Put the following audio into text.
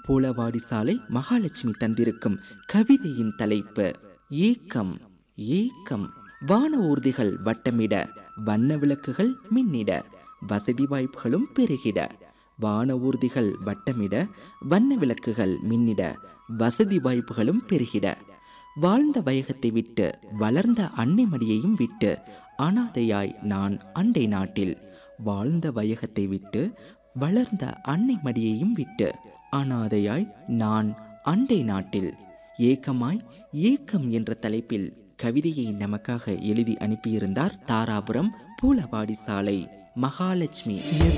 பூலவாடி சாலை மகாலட்சுமி தந்திருக்கும் கவிதையின் தலைப்பு ஏக்கம் ஏக்கம் வான ஊர்திகள் வட்டமிட வண்ண விளக்குகள் மின்னிட வசதி வாய்ப்புகளும் பெருகிட வான ஊர்திகள் வட்டமிட வண்ண விளக்குகள் மின்னிட வசதி வாய்ப்புகளும் பெருகிட வாழ்ந்த வயகத்தை விட்டு வளர்ந்த அன்னை மடியையும் விட்டு அனாதையாய் நான் அண்டை நாட்டில் வாழ்ந்த வயகத்தை விட்டு வளர்ந்த அன்னை மடியையும் விட்டு அனாதையாய் நான் அண்டை நாட்டில் ஏக்கமாய் ஏக்கம் என்ற தலைப்பில் கவிதையை நமக்காக எழுதி அனுப்பியிருந்தார் தாராபுரம் பூலவாடி சாலை மகாலட்சுமி